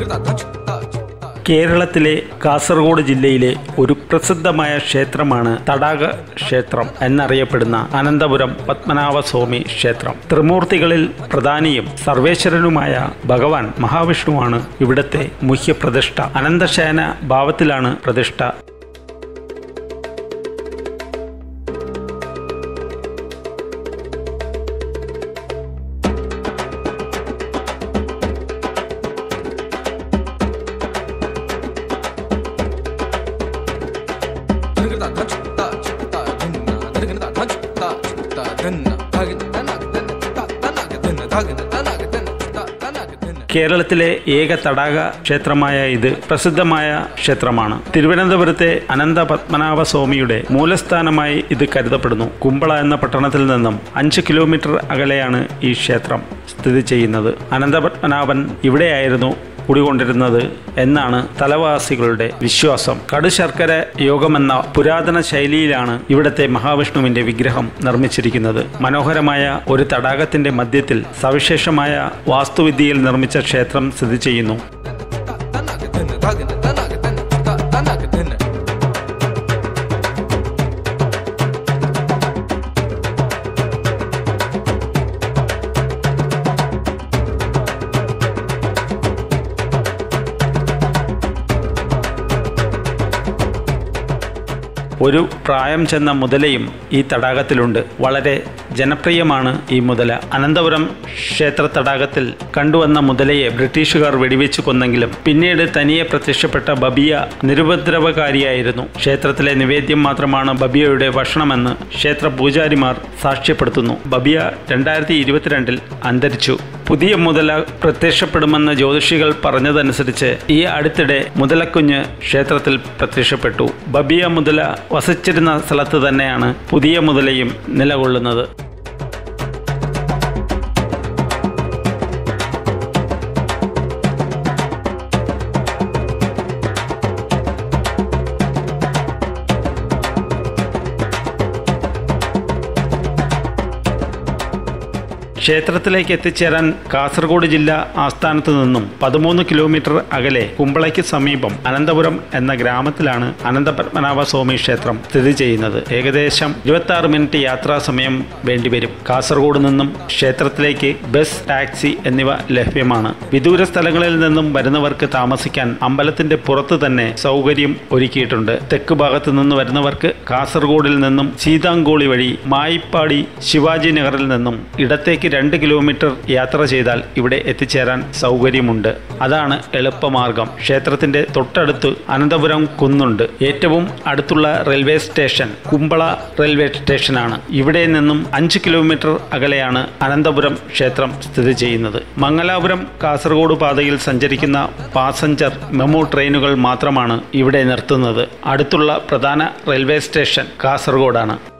കേരളത്തിലെ കാസർഗോഡ് ജില്ലയിലെ ഒരു പ്രസിദ്ധമായ ക്ഷേത്രമാണ് തടാക ക്ഷേത്രം എന്നറിയപ്പെടുന്ന അനന്തപുരം പത്മനാഭസ്വാമി ക്ഷേത്രം ത്രിമൂർത്തികളിൽ പ്രധാനിയും സർവേശ്വരനുമായ ഭഗവാൻ മഹാവിഷ്ണുവാണ് ഇവിടത്തെ മുഖ്യപ്രതിഷ്ഠ അനന്തശയന ഭാവത്തിലാണ് പ്രതിഷ്ഠ കേരളത്തിലെ ഏക തടാക ക്ഷേത്രമായ ഇത് പ്രസിദ്ധമായ ക്ഷേത്രമാണ് തിരുവനന്തപുരത്തെ അനന്ത പത്മനാഭ സ്വാമിയുടെ മൂലസ്ഥാനമായി ഇത് കരുതപ്പെടുന്നു കുമ്പള എന്ന പട്ടണത്തിൽ നിന്നും അഞ്ച് കിലോമീറ്റർ അകലെയാണ് ഈ ക്ഷേത്രം സ്ഥിതി ചെയ്യുന്നത് അനന്തപത്മനാഭൻ ഇവിടെയായിരുന്നു കുടികൊണ്ടിരുന്നത് എന്നാണ് തലവാസികളുടെ വിശ്വാസം കടുശർക്കര യോഗമെന്ന പുരാതന ശൈലിയിലാണ് ഇവിടത്തെ മഹാവിഷ്ണുവിന്റെ വിഗ്രഹം നിർമ്മിച്ചിരിക്കുന്നത് മനോഹരമായ ഒരു തടാകത്തിന്റെ മധ്യത്തിൽ സവിശേഷമായ വാസ്തുവിദ്യയിൽ നിർമ്മിച്ച ക്ഷേത്രം സ്ഥിതി ചെയ്യുന്നു ഒരു പ്രായം ചെന്ന മുതലയും ഈ തടാകത്തിലുണ്ട് വളരെ ജനപ്രിയമാണ് ഈ മുതല അനന്തപുരം ക്ഷേത്ര തടാകത്തിൽ കണ്ടുവന്ന മുതലയെ ബ്രിട്ടീഷുകാർ വെടിവെച്ച് കൊന്നെങ്കിലും പിന്നീട് തനിയെ പ്രത്യക്ഷപ്പെട്ട ബബിയ നിരുപദ്രവകാരിയായിരുന്നു ക്ഷേത്രത്തിലെ നിവേദ്യം മാത്രമാണ് ബബിയയുടെ ഭക്ഷണമെന്ന് ക്ഷേത്ര പൂജാരിമാർ സാക്ഷ്യപ്പെടുത്തുന്നു ബബിയ രണ്ടായിരത്തി ഇരുപത്തിരണ്ടിൽ അന്തരിച്ചു പുതിയ മുതല പ്രത്യക്ഷപ്പെടുമെന്ന് ജ്യോതിഷികൾ പറഞ്ഞതനുസരിച്ച് ഈ അടുത്തിടെ മുതലക്കുഞ്ഞ് ക്ഷേത്രത്തിൽ പ്രത്യക്ഷപ്പെട്ടു ബബിയ മുതല വസിച്ചിരുന്ന സ്ഥലത്ത് തന്നെയാണ് പുതിയ മുതലയും നിലകൊള്ളുന്നത് ക്ഷേത്രത്തിലേക്ക് എത്തിച്ചേരാൻ കാസർഗോഡ് ജില്ല ആസ്ഥാനത്ത് നിന്നും പതിമൂന്ന് കിലോമീറ്റർ അകലെ കുമ്പളയ്ക്ക് സമീപം അനന്തപുരം എന്ന ഗ്രാമത്തിലാണ് അനന്തപത്മനാഭ സ്വാമി ക്ഷേത്രം സ്ഥിതി ചെയ്യുന്നത് ഏകദേശം ഇരുപത്തി ആറ് മിനിറ്റ് യാത്രാ സമയം വേണ്ടിവരും കാസർഗോഡ് നിന്നും ക്ഷേത്രത്തിലേക്ക് ബസ് ടാക്സി എന്നിവ ലഭ്യമാണ് വിദൂര സ്ഥലങ്ങളിൽ നിന്നും വരുന്നവർക്ക് താമസിക്കാൻ അമ്പലത്തിന്റെ പുറത്ത് തന്നെ സൗകര്യം ഒരുക്കിയിട്ടുണ്ട് തെക്ക് ഭാഗത്ത് നിന്ന് വരുന്നവർക്ക് കാസർഗോഡിൽ നിന്നും സീതാങ്കോളി വഴി മായിപ്പാടി ശിവാജി നഗറിൽ നിന്നും ഇടത്തേക്ക് രണ്ട് കിലോമീറ്റർ യാത്ര ചെയ്താൽ ഇവിടെ എത്തിച്ചേരാൻ സൗകര്യമുണ്ട് അതാണ് എളുപ്പമാർഗം ക്ഷേത്രത്തിന്റെ തൊട്ടടുത്ത് അനന്തപുരം കുന്നുണ്ട് ഏറ്റവും അടുത്തുള്ള റെയിൽവേ സ്റ്റേഷൻ കുമ്പള റെയിൽവേ സ്റ്റേഷനാണ് ഇവിടെ നിന്നും അഞ്ച് കിലോമീറ്റർ അകലെയാണ് അനന്തപുരം ക്ഷേത്രം സ്ഥിതി ചെയ്യുന്നത് മംഗലാപുരം കാസർഗോഡ് പാതയിൽ സഞ്ചരിക്കുന്ന പാസഞ്ചർ മെമു ട്രെയിനുകൾ മാത്രമാണ് ഇവിടെ നിർത്തുന്നത് അടുത്തുള്ള പ്രധാന റെയിൽവേ സ്റ്റേഷൻ കാസർഗോഡാണ്